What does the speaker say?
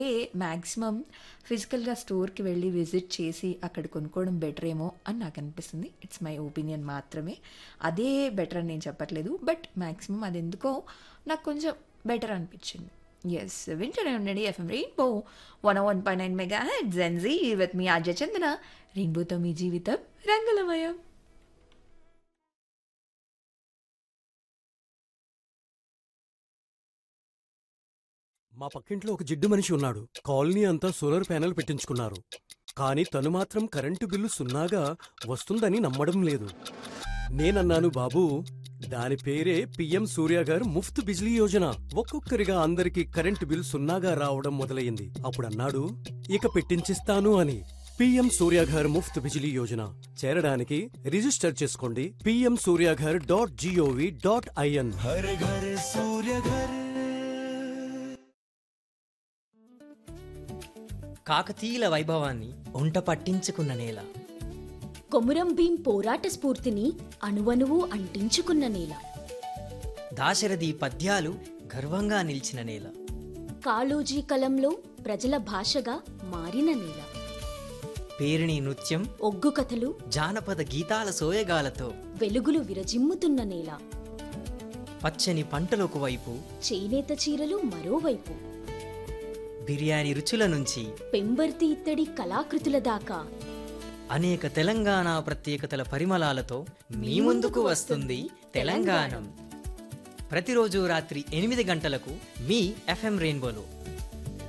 ఏ maximum ఫిజికల్‌గా స్టోర్‌కి వెళ్లి విజిట్ చేసి అక్కడ కొనుక్కోవడం బెటర్ ఏమో అని నాకనిపిస్తుంది. ఇట్స్ మై ఒపీనియన్ మాత్రమే. అదే బెటర్ అని నేను చెప్పట్లేదు. బట్ మ్యాక్సిమం అదెందుకో నాకు కొంచెం బెటర్ అనిపించింది. యెస్. వింటూనే ఉండండి FM rainbow 101.9 megahertz Gen Z with మీ ఆర్జే చందన. రెయిన్బోతో మీ జీవితం రంగులమయం. మా పక్కింట్లో ఒక జిడ్డు మనిషి ఉన్నాడు కాలనీ అంతా సోలార్ ప్యానెల్ పెట్టించుకున్నారు కానీ తను మాత్రం కరెంటు బిల్లు సున్నాగా వస్తుందని నమ్మడం లేదు నేనన్నాను బాబూ దాని పేరే పిఎం సూర్య గారు ముఫ్త్ బిజ్లీ యోజన ఒక్కొక్కరిగా అందరికీ కరెంటు బిల్ సున్నాగా రావడం మొదలయ్యింది అప్పుడన్నాడు ఇక పెట్టించిస్తాను అని పిఎం సూర్యాఘర్ ముఫ్త్ బిజిలీ యోజన చేరడానికి రిజిస్టర్ చేసుకోండి PM Suryaghar dot gov dot in हर घर सूर्य घर కాకతీయుల వైభవాన్ని ఒంట పట్టించుకున్న నేల కొమురం భీం పోరాట స్ఫూర్తిని అణువణువు అంటించుకున్న నేల దాశరథి పద్యాలు గర్వంగా నిలిచిన నేల కాళోజీ కలంలో ప్రజల భాషగా మారిన నేల పేరిణి నృత్యం ఒగ్గు కథలు జానపద గీతాల సోయగాలతో వెలుగులు విరజిమ్ముతున్న నేల పచ్చని పంటలకు వైపు చేనేత చీరలు మరోవైపు బిర్యానీ రుచుల నుంచి పెంబర్తి ఇత్తడి కళాకృతుల దాకా అనేక తెలంగాణ ప్రత్యేకతల పరిమళాలతో మీ ముందుకు వస్తుంది తెలంగాణం ప్రతిరోజు రాత్రి ఎనిమిది గంటలకు మీ ఎఫ్ఎం రెయిన్బోలో